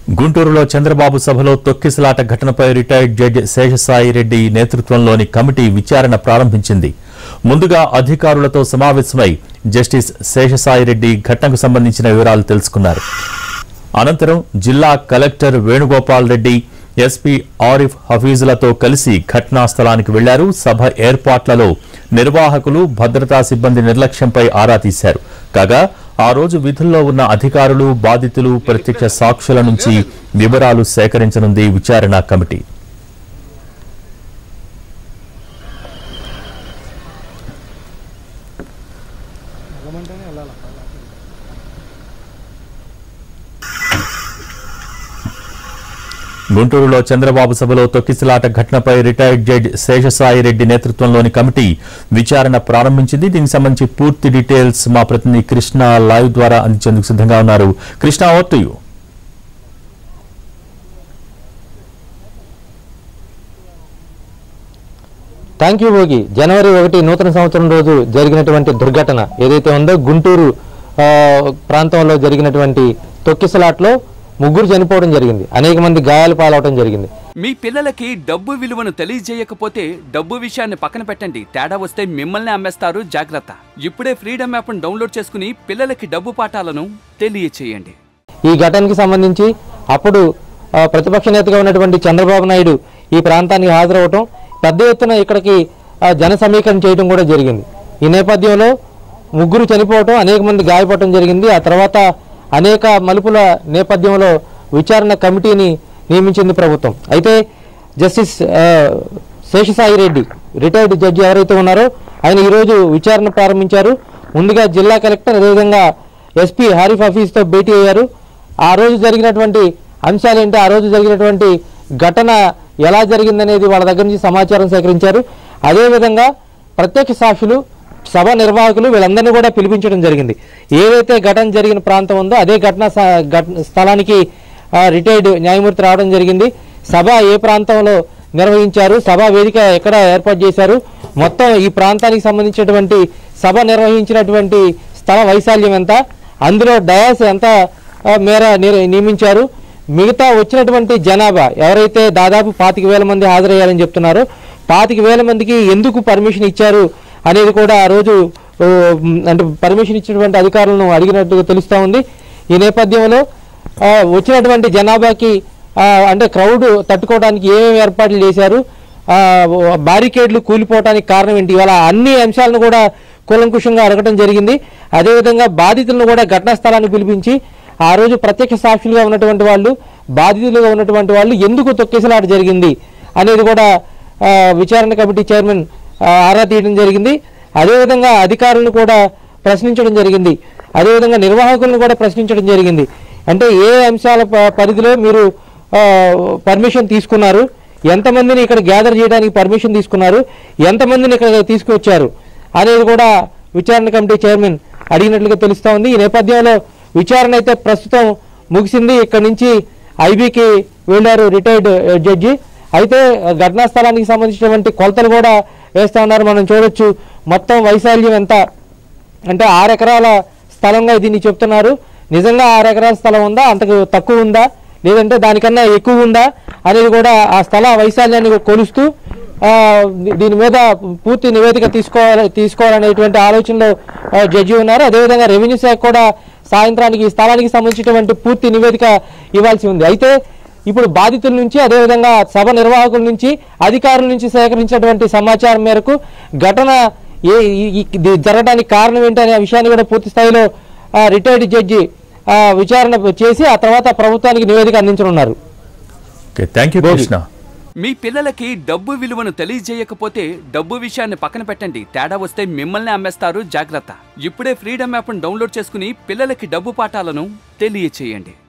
గుంటూరులో చంద్రబాబు సభలో తొక్కిసలాట ఘటనపై రిటైర్డ్ జడ్జి శేషసాయి రెడ్డి నేతృత్వంలోని కమిటీ విచారణ ప్రారంభించింది ముందుగా అధికారులతో సమావేశమై జస్టిస్ శేషసాయి రెడ్డి ఘటనకు సంబంధించిన వివరాలు తెలుసుకున్నారు అనంతరం జిల్లా కలెక్టర్ వేణుగోపాల్ రెడ్డి ఎస్పీ ఆరిఫ్ హఫీజులతో కలిసి ఘటనా స్థలానికి వెళ్లారు సభ ఏర్పాట్లలో నిర్వాహకులు భద్రతా సిబ్బంది నిర్లక్ష్యంపై ఆరా తీశారు కాగా ఆ రోజు విధుల్లో ఉన్న అధికారులు బాధితులు ప్రత్యక్ష సాక్షుల నుంచి వివరాలు సేకరించనుంది విచారణ కమిటీ గుంటూరులో చంద్రబాబు సభలో తొక్కిసలాట ఘటనపై రిటైర్డ్ జడ్జి శేషసాయి రెడ్డి నేతృత్వంలోని కమిటీ విచారణ ప్రారంభించింది దీనికి సంబంధించి పూర్తి డీటెయిల్స్ మా ప్రతినిధి కృష్ణ లైవ్ ద్వారా అందించేందుకు సిద్ధంగా ఉన్నారు Krishna over to you thank you Bhogi జనవరి ఒకటి నూతన సంవత్సరం రోజు జరిగినటువంటి దుర్ఘటన ఏదైతే ఉందో గుంటూరు ఆ, ప్రాంతంలో జరిగినటువంటి తొక్కిసలాట్లో ముగ్గురు చనిపోవడం జరిగింది అనేక మంది గాయాలు పాలవడం జరిగింది మీ పిల్లలకి డబ్బు విలువను తెలియజేయకపోతే డబ్బు విషయాన్ని పక్కన పెట్టండి తేడా వస్తే మిమ్మల్ని అమ్మేస్తారు జాగ్రత్త ఇప్పుడే ఫ్రీడమ్ యాప్ను డౌన్లోడ్ చేసుకుని పిల్లలకి డబ్బు పాఠాలను తెలియచేయండి ఈ ఘటనకి సంబంధించి అప్పుడు ఆ, ప్రతిపక్ష నేతగా ఉన్నటువంటి చంద్రబాబు నాయుడు ఈ ప్రాంతానికి హాజరవటం పెద్ద ఎత్తున ఇక్కడికి ఆ, జన సమీకరణ చేయడం కూడా జరిగింది ఈ నేపథ్యంలో ముగ్గురు చనిపోవటం అనేక మంది గాయపడటం జరిగింది ఆ తర్వాత అనేక మలుపుల నేపథ్యంలో విచారణ కమిటీని నియమించింది ప్రభుత్వం అయితే జస్టిస్ ఆ, శేషసాయి రెడ్డి రిటైర్డ్ జడ్జి ఎవరైతే ఉన్నారో ఆయన ఈరోజు విచారణ ప్రారంభించారు ముందుగా జిల్లా కలెక్టర్ అదేవిధంగా ఎస్పీ హారిఫ్ హఫీజ్తో భేటీ అయ్యారు ఆ రోజు జరిగినటువంటి అంశాలు ఏంటి ఆ రోజు జరిగినటువంటి ఘటన ఎలా జరిగిందనేది వాళ్ళ దగ్గర నుంచి సమాచారం సేకరించారు అదేవిధంగా ప్రత్యక్ష సాక్షులు సభ నిర్వాహకులు వీళ్ళందరినీ కూడా పిలిపించడం జరిగింది ఏదైతే ఘటన జరిగిన ప్రాంతం ఉందో అదే ఘటన స- ఘట- స్థలానికి ఆ, రిటైర్డ్ న్యాయమూర్తి రావడం జరిగింది సభ ఏ ప్రాంతంలో నిర్వహించారు సభా వేదిక ఎక్కడ ఏర్పాటు చేశారు మొత్తం ఈ ప్రాంతానికి సంబంధించినటువంటి సభ నిర్వహించినటువంటి స్థల వైశాల్యం ఎంత అందులో డయాస్ ఎంత ఆ, మేర నిర్- నియమించారు మిగతా వచ్చినటువంటి జనాభా ఎవరైతే దాదాపు పాతిక వేల మంది హాజరయ్యారని చెప్తున్నారో పాతిక వేల మందికి ఎందుకు పర్మిషన్ ఇచ్చారు అనేది కూడా ఆ రోజు ఓ, మ్, అంటే పర్మిషన్ ఇచ్చినటువంటి అధికారులను అడిగినట్టుగా తెలుస్తూ ఉంది ఈ నేపథ్యంలో ఆ, వచ్చినటువంటి జనాభాకి ఆ, అంటే క్రౌడ్ తట్టుకోవడానికి ఏమేమి ఏర్పాట్లు చేశారు ఆ, బారికేడ్లు కూలిపోవడానికి కారణం ఏంటి ఇవాళ అన్ని అంశాలను కూడా కూలంకుషంగా అడగటం జరిగింది అదేవిధంగా బాధితులను కూడా ఘటనా స్థలాన్ని పిలిపించి ఆ రోజు ప్రత్యక్ష సాక్షులుగా ఉన్నటువంటి వాళ్ళు బాధితులుగా ఉన్నటువంటి వాళ్ళు ఎందుకు తొక్కేసలాట జరిగింది అనేది కూడా ఆ, విచారణ కమిటీ చైర్మన్ ఆ, ఆరా తీయడం జరిగింది అదేవిధంగా అధికారులను కూడా ప్రశ్నించడం జరిగింది అదేవిధంగా నిర్వాహకులను కూడా ప్రశ్నించడం జరిగింది అంటే ఏ అంశాల ప- పరిధిలో మీరు ఆ, పర్మిషన్ తీసుకున్నారు ఎంతమందిని ఇక్కడ గ్యాదర్ చేయడానికి పర్మిషన్ తీసుకున్నారు ఎంతమందిని ఇక్కడ తీసుకొచ్చారు అనేది కూడా విచారణ కమిటీ చైర్మన్ అడిగినట్లుగా తెలుస్తా ఉంది ఈ నేపథ్యంలో విచారణ అయితే ప్రస్తుతం ముగిసింది ఇక్కడ నుంచి ఐబీకి వెళ్ళారు రిటైర్డ్ జడ్జి అయితే ఆ, ఘటనా స్థలానికి సంబంధించినటువంటి కొలతలు కూడా వేస్తా ఉన్నారు మనం చూడొచ్చు మొత్తం వైశాల్యం ఎంత అంటే ఆరు ఎకరాల స్థలంగా దీన్ని చెప్తున్నారు నిజంగా ఆరు ఎకరాల స్థలం ఉందా అంతకు తక్కువ ఉందా లేదంటే దానికన్నా ఎక్కువ ఉందా అనేది కూడా ఆ స్థల వైశాల్యాన్ని కొలుస్తూ ఆ, దీ- దీని మీద పూర్తి నివేదిక తీసుకోవాలి తీసుకోవాలనేటువంటి ఆలోచనలో ఆ, జడ్జి ఉన్నారు అదేవిధంగా రెవెన్యూ శాఖ కూడా సాయంత్రానికి ఈ స్థలానికి సంబంధించినటువంటి పూర్తి నివేదిక ఇవ్వాల్సి ఉంది అయితే ఇప్పుడు బాధితుల నుంచి అదేవిధంగా సభ నిర్వాహకుల నుంచి అధికారుల నుంచి సేకరించినటువంటి సమాచారం మేరకు ఘటన ఏ ఈ- ఈ- ఇది జరగడానికి కారణం ఏంటనే విషయాన్ని కూడా పూర్తి స్థాయిలో ఆ, రిటైర్డ్ జడ్జి ఆ, విచారణ చేసి ఆ తర్వాత ప్రభుత్వానికి నివేదిక అందించనున్నారు ఓకే థ్యాంక్ యూ కృష్ణ మీ పిల్లలకి డబ్బు విలువను తెలియజేయకపోతే డబ్బు విషయాన్ని పక్కన పెట్టండి తేడా వస్తే మిమ్మల్ని అమ్మేస్తారు జాగ్రత్త ఇప్పుడే ఫ్రీడమ్ యాప్ను డౌన్లోడ్ చేసుకుని పిల్లలకి డబ్బు పాఠాలను తెలియచేయండి